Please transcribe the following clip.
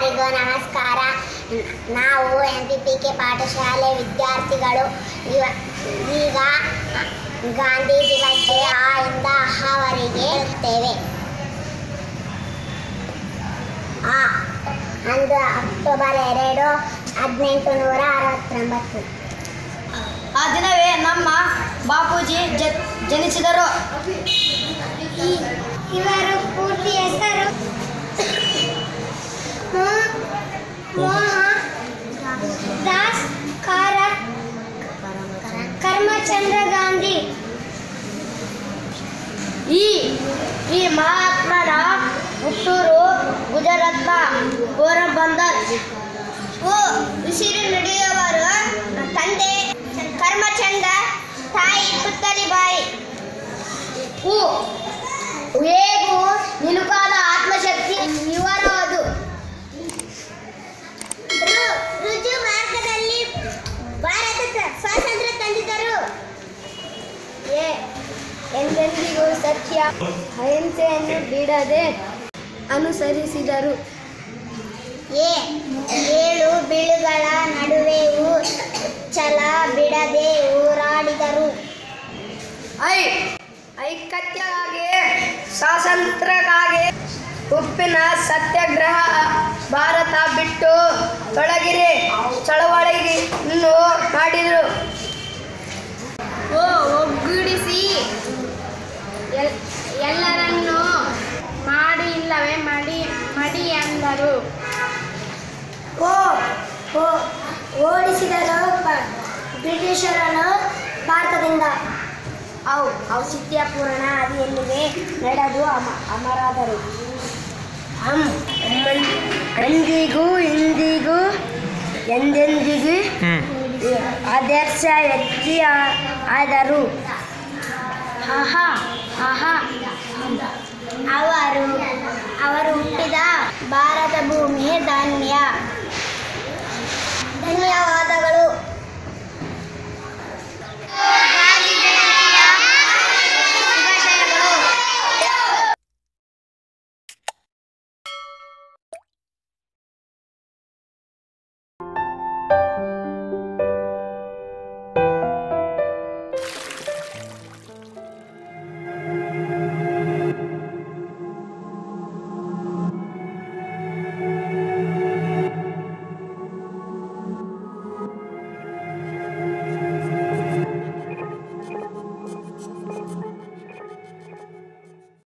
ಎಲ್ಲರಿಗೂ ನಮಸ್ಕಾರ ನಾವು ಎಂ ಪಿ ಪಿ ಕೆ ಪಾಠಶಾಲೆ ವಿದ್ಯಾರ್ಥಿಗಳು ಇವ- ಈಗ ಗಾಂಧೀಜಿ ಬಗ್ಗೆ ಆ ಇಂದ ಅಹವರೆಗೆ ಇರುತ್ತೇವೆ ಆ ಅಂದು ಅಕ್ಟೋಬರ್ ಎರಡು ಹದಿನೆಂಟು ನೂರ ಅರವತ್ತೊಂಬತ್ತು ಆ ದಿನವೇ ನಮ್ಮ ಬಾಪೂಜಿ ಜ- ಜನಿಸಿದರು ಇವರು ಪೂರ್ತಿ ಹೆಸರು ಮೋಹ ದಾಸ್ ಕಾರ ಕರ್ಮಚಂದ್ರ ಗಾಂಧಿ ಈ ಈ ಮಹಾತ್ಮನ ಹುಟ್ಟೂರು ಗುಜರಾತ್ನ ಪೋರಬಂದರ್ ಓ ಉಸಿರು ನುಡಿಯುವರು ತಂದೆ ಕರ್ಮಚಂದ್ರ ತಾಯಿ ಪುತ್ತಲಿಬಾಯಿ ಹೂ ವೇಗು ನಿಲುಕಾದ ಆತ್ಮಶಕ್ತಿ ಇವರದು ರು- ರುಜು ಮಾರ್ಗದಲ್ಲಿ ಭಾರತ ಸ್ವಾತಂತ್ರ್ಯ ತಂದಿದ್ದರು ಏ ಎಂದೆಂದಿಗೂ ಸತ್ಯ ಅಹಿಂಸೆಯನ್ನು ಬಿಡದೆ ಅನುಸರಿಸಿದರು ಏ ಏಳು ಬೀಳುಗಳ ನಡುವೆಯೂ ಛಲ ಬಿಡದೆ ಹೋರಾಡಿದರು ಐ ಐಕತ್ಯಕ್ಕಾಗಿ ಸ್ವಾತಂತ್ರ್ಯಕ್ಕಾಗಿ ಉಪ್ಪಿನ ಸತ್ಯಾಗ್ರಹ ಭಾರತ ಬಿಟ್ಟು ತೊಳಗಿರಿ ಚಳವಳಿಯನ್ನು ಮಾಡಿದರು ಓ ಒಗ್ಗೂಡಿಸಿ ಎಲ್ ಎಲ್ಲರನ್ನೂ ಮಾಡಿ ಇಲ್ಲವೇ ಮಡಿ ಮಡಿ ಎಂದರು ಓ ಓ ಓಡಿಸಿದರು ಪ- ಬ್ರಿಟಿಷರನ್ನು ಭಾರತದಿಂದ ಅವು ಔಚಿತ್ಯಪೂರ್ಣ ಅದಿಯಲ್ಲಿವೆ ನಡೆದು ಅಮ ಅಮರಾದರು ಹಂ ಎಂದಿಗೂ ಇಂದಿಗೂ ಎಂದೆಂದಿಗೂ ಆದರ್ಶ ವ್ಯಕ್ತಿ ಆ- ಆದರು ಆಹಾ ಆಹಾ ಅವರು ಅವರು ಹುಟ್ಟಿದ ಭಾರತ ಭೂಮಿ ಧನ್ಯ ಧನ್ಯವಾದಗಳು